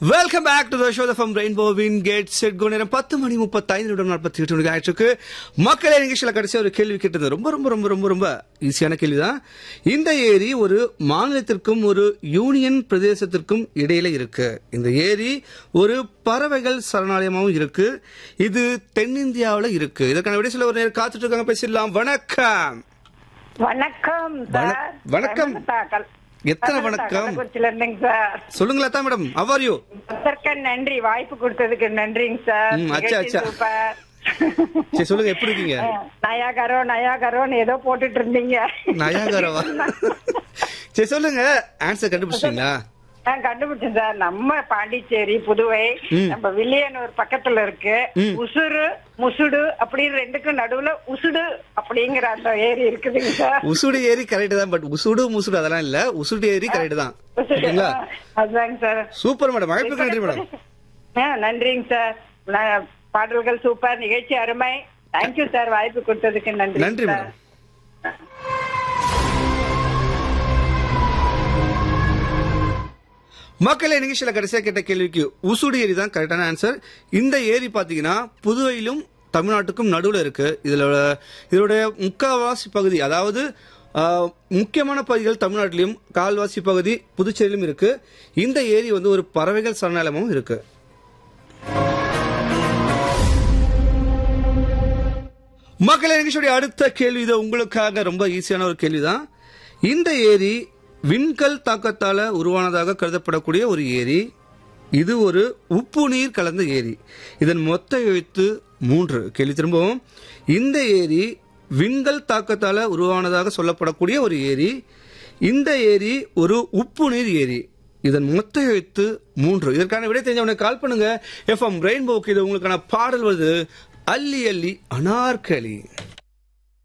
Welcome back to the show from ரெயின்போவின் get set go நேரம் பத்து மணி முப்பத்தைந்து நிமிடம் நாற்பத்தி எட்டு மணிக்கு ஆயிடுச்சு மக்களே நிகழ்ச்சியில் கடைசியா ஒரு கேள்வி கேட்டது ரொம்ப ரொம்ப ரொம்ப ரொம்ப ரொம்ப ஈஸியான கேள்வி தான் இந்த ஏரி ஒரு மாநிலத்திற்கும் ஒரு யூனியன் பிரதேசத்திற்கும் இடையில இருக்கு இந்த ஏரி ஒரு பறவைகள் சரணாலயமாகவும் இருக்கு இது தென்னிந்தியாவில் இருக்கு இதற்கான விட சில ஒரு நேரம் காத்துட்டு இருக்காங்க பேசிடலாம் வணக்கம் வணக்கம் வண- சார் வணக்கம். வணக்கம்தா, கல்- எத்தனை வணக்கம்தா, வணக்கம்? கள்ளக்குறிச்சியில இருந்தேங்க சார் சொல்லுங்களா தான் மேடம் அவர் யூ அதற்கு நன்றி வாய்ப்பு கொடுத்ததுக்கு நன்றிங்க சார் ம், அச்சா, நிகழ்ச்சி அச்சா. சூப்பர். சரி சொல்லுங்க எப்படி இருக்கீங்க நயாகரோ நயாகரோன்னு ஏதோ போட்டுட்டு இருந்தீங்க நயாகரவா சரி சொல்லுங்க ஆன்சர் கண்டுபிடிச்சிட்டீங்களா நான் கண்டுபிடிச்சேன் சார் நம்ம பாண்டிச்சேரி புதுவை ம். நம்ம வில்லியனூர் பக்கத்துல இருக்கு ம். உசுறு முசுடு அப்படின்னு ரெண்டுக்கும் நடுவுல உசுடு அப்படிங்கிற அந்த ஏரி இருக்குதுங்க சார் உசுடு ஏரி கரெக்ட் தான் பட் உசுடு முசுடு அதெல்லாம் இல்ல உசுடு ஏரி கரெக்ட் தான் உசுடு ஓகேங்களா ஆ, அதுதாங்க சார் சூப்பர் மேடம் வாய்ப்புக்கு நன்றி மேடம் ஆ, நன்றிங்க சார் நான் பாடல்கள் சூப்பர் நிகழ்ச்சி அருமை தேங்க்யூ சார் வாய்ப்பு கொடுத்ததுக்கு நன்றி நன்றி சார். மேடம் மக்களே நிகழ்ச்சியில கடைசியா கேட்ட கேள்விக்கு உசுடு ஏரி தான் கரெக்டான ஆன்சர் இந்த ஏரி பாத்தீங்கன்னா புதுவையிலும் தமிழ்நாட்டுக்கும் நடுவுல இருக்கு இதுல இதோடைய முக்கால்வாசி பகுதி அதாவது ஆஹ், முக்கியமான பகுதிகள் தமிழ்நாட்டிலும் கால்வாசி பகுதி புதுச்சேரியிலும் இருக்கு இந்த ஏரி வந்து ஒரு பறவைகள் சரணாலயமும் இருக்கு மக்களே நிகழ்ச்சியுடைய அடுத்த கேள்வி இது உங்களுக்காக ரொம்ப ஈஸியான ஒரு கேள்விதான் இந்த ஏரி விண்கல் தாக்கத்தால உருவானதாக கருதப்படக்கூடிய ஒரு ஏரி இது ஒரு உப்பு நீர் கலந்த ஏரி இதன் மொத்த எழுத்து மூன்று கேள்வி திரும்பவும் இந்த ஏரி விண்கல் தாக்கத்தால உருவானதாக சொல்லப்படக்கூடிய ஒரு ஏரி இந்த ஏரி ஒரு உப்பு நீர் ஏரி இதன் மொத்த எழுத்து மூன்று இதற்கான விடை தெரிஞ்சவனை கால் பண்ணுங்க எஃப்எம் ரெயின்போக்கு இது உங்களுக்கான பாடல் வருது அள்ளி அள்ளி அனார்கலி